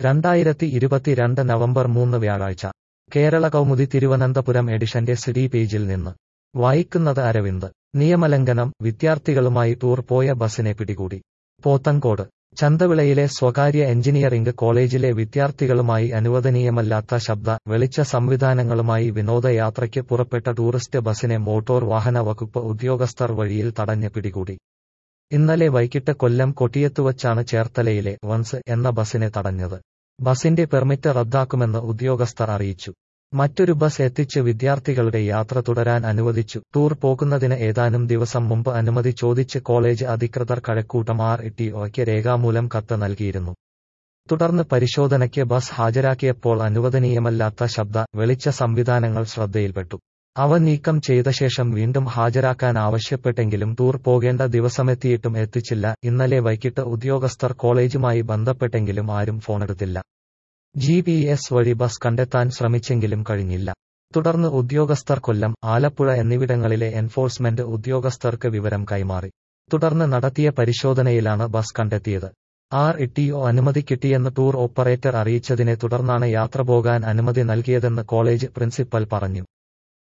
രണ്ടായിരത്തി ഇരുപത്തിരണ്ട് നവംബർ മൂന്ന് വ്യാഴാഴ്ച കേരള കൗമുദി തിരുവനന്തപുരം എഡിഷന്റെ സിഡി പേജിൽ നിന്ന് വായിക്കുന്നത് അരവിന്ദ് നിയമലംഘനം വിദ്യാർത്ഥികളുമായി ടൂർ പോയ ബസിനെ പിടികൂടി പോത്തങ്കോട് ചന്തവിളയിലെ സ്വകാര്യ എഞ്ചിനീയറിംഗ് കോളേജിലെ വിദ്യാർത്ഥികളുമായി അനുവദനീയമല്ലാത്ത ശബ്ദ വെളിച്ച സംവിധാനങ്ങളുമായി വിനോദയാത്രയ്ക്ക് പുറപ്പെട്ട ടൂറിസ്റ്റ് ബസിനെ മോട്ടോർ വാഹന വകുപ്പ് ഉദ്യോഗസ്ഥർ വഴിയിൽ തടഞ്ഞ് പിടികൂടി ഇന്നലെ വൈകിട്ട് കൊല്ലം കൊട്ടിയത്തുവച്ചാണ് ചേർത്തലയിലെ വൺസ് എന്ന ബസിനെ തടഞ്ഞത് ബസിന്റെ പെർമിറ്റ് റദ്ദാക്കുമെന്ന് ഉദ്യോഗസ്ഥർ അറിയിച്ചു മറ്റൊരു ബസ് എത്തിച്ച് വിദ്യാർത്ഥികളുടെ യാത്ര തുടരാൻ അനുവദിച്ചു ടൂർ പോകുന്നതിന് ഏതാനും ദിവസം മുമ്പ് അനുമതി ചോദിച്ച് കോളേജ് അധികൃതർ കഴക്കൂട്ടം ആർ ഇട്ടിഒയ്ക്ക് രേഖാമൂലം കത്ത് നൽകിയിരുന്നു തുടർന്ന് പരിശോധനയ്ക്ക് ബസ് ഹാജരാക്കിയപ്പോൾ അനുവദനീയമല്ലാത്ത ശബ്ദ വെളിച്ച സംവിധാനങ്ങൾ ശ്രദ്ധയിൽപ്പെട്ടു അവ നീക്കം ചെയ്ത ശേഷം വീണ്ടും ഹാജരാക്കാൻ ആവശ്യപ്പെട്ടെങ്കിലും ടൂർ പോകേണ്ട ദിവസമെത്തിയിട്ടും എത്തിച്ചില്ല ഇന്നലെ വൈകിട്ട് ഉദ്യോഗസ്ഥർ കോളേജുമായി ബന്ധപ്പെട്ടെങ്കിലും ആരും ഫോണെടുത്തില്ല ജി പി എസ് വഴി ബസ് കണ്ടെത്താൻ ശ്രമിച്ചെങ്കിലും കഴിഞ്ഞില്ല തുടർന്ന് ഉദ്യോഗസ്ഥർ കൊല്ലം ആലപ്പുഴ എന്നിവിടങ്ങളിലെ എൻഫോഴ്സ്മെന്റ് ഉദ്യോഗസ്ഥർക്ക് വിവരം കൈമാറി തുടർന്ന് നടത്തിയ പരിശോധനയിലാണ് ബസ് കണ്ടെത്തിയത് ആർ ഇട്ടിഒ അനുമതി കിട്ടിയെന്ന് ടൂർ ഓപ്പറേറ്റർ അറിയിച്ചതിനെ തുടർന്നാണ് യാത്ര പോകാൻ അനുമതി നൽകിയതെന്ന് കോളേജ് പ്രിൻസിപ്പൽ പറഞ്ഞു